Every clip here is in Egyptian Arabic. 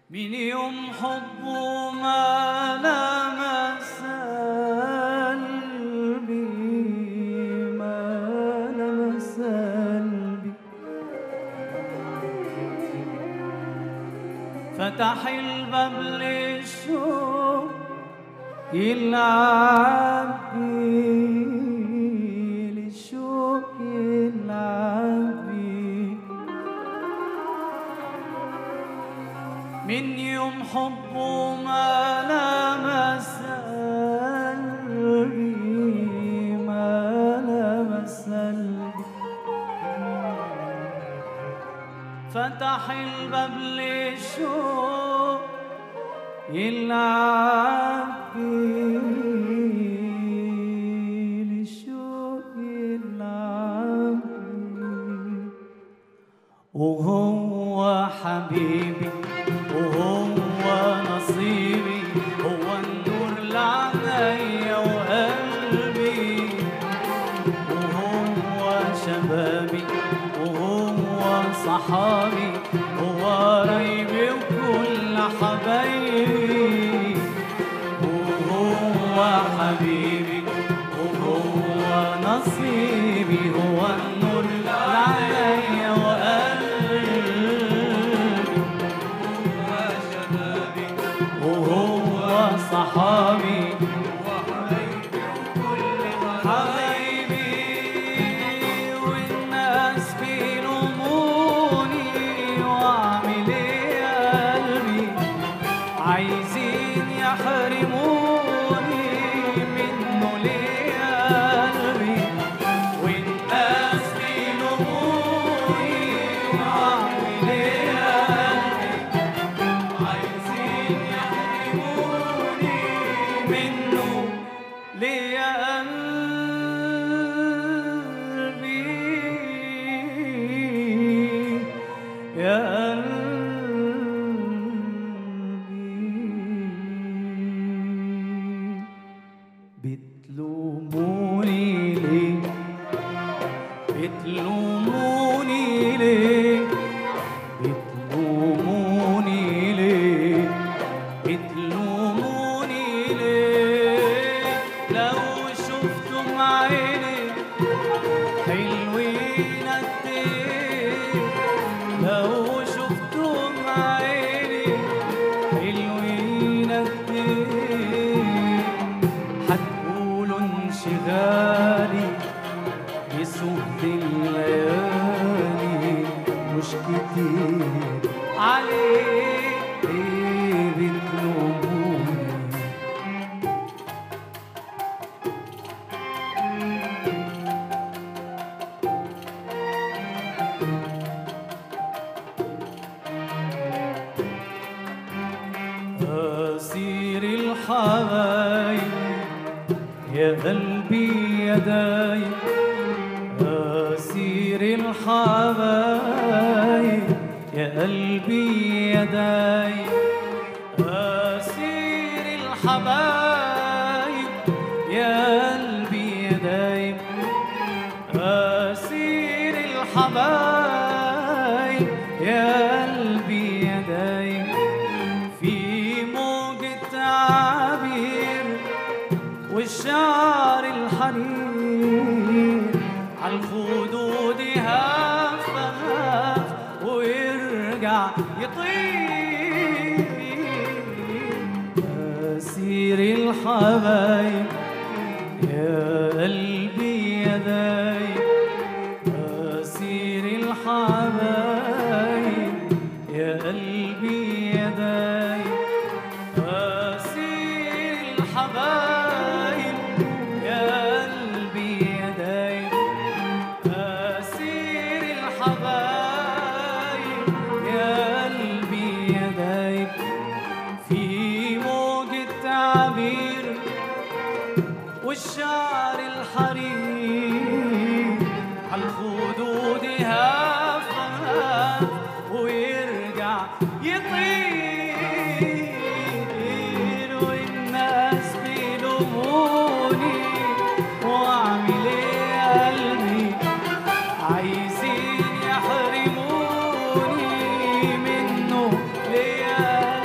من يوم حبه ما لمس قلبي ما لمس قلبي فتح الباب للشوق يلعب بيه للشوق يلعب بيه من يوم حبه ما لمس قلبي ما لمس قلبي فتح الباب للشوق يلعب بيه للشوق يلعب بيه وهو حبيبي وهو نصيبي هو النور لعينيا وقلبي وهو شبابي وهو صحابي هو قرايبي وكل حبايبي وهو حبيبي وهو نصيبي هو النور لعينيا وقلبي وهو صحابي حبايبي والناس بيلوموني واعمل ايه يا قلبي عايزين يحرموني منه ليه يا قلبي والناس بيلوموني واعمل ايه يا قلبي عايزين يحرموني منه ليه يا قلبي يا قلبي بتلوموني ليه بتلوموني ليه بتلوموني ليه بتلوموني ليه لو شفتم عيني حلوين قد ايه لو شفتم عيني حلوين قد ايه هتقولوا انشغالي بسهد الليالي مش كتير عليه ايه بتلوموني أسير الحبايب يا قلبي يا دايب أسير الحبايب يا قلبي يا دايب أسير الحبايب يا قلبي يا دايب أسير الحبايب يا قلبي يا دايب في موجة عبير والشعر الحرير عالخدود هف هف ويرجع يطير أسير الحبايب يا قلبي يا دايب أسير الحبايب يا قلبي يا دايب أسير الحبايب يا قلبي يا دايب أسير الحبايب يا قلبي يا دايب في موجة تعبير والشعر الحرير عالخدود هف هف ويرجع يطير والناس بيلوموني واعمل ايه يا قلبي عايزين يحرموني منه ليه يا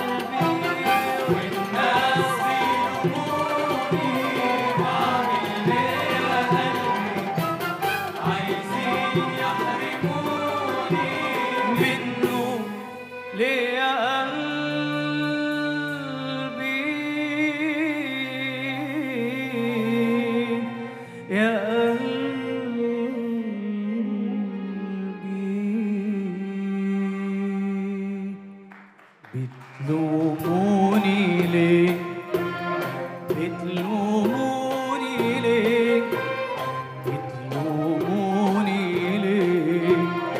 بتلوموني ليه بتلوموني ليه بتلوموني ليه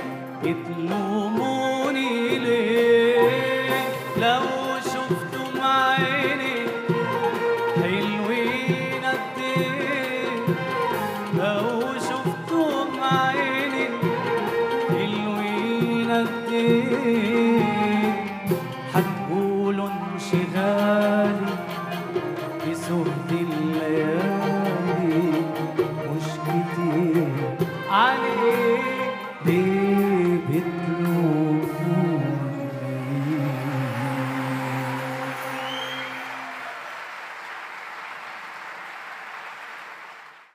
بتلوموني ليه لو شفتم عيني حلوين قد ايه لو شفتم عيني حلوين قد ايه هتقولوا انشغالي بسهد الليالي مش كتير عليك ليه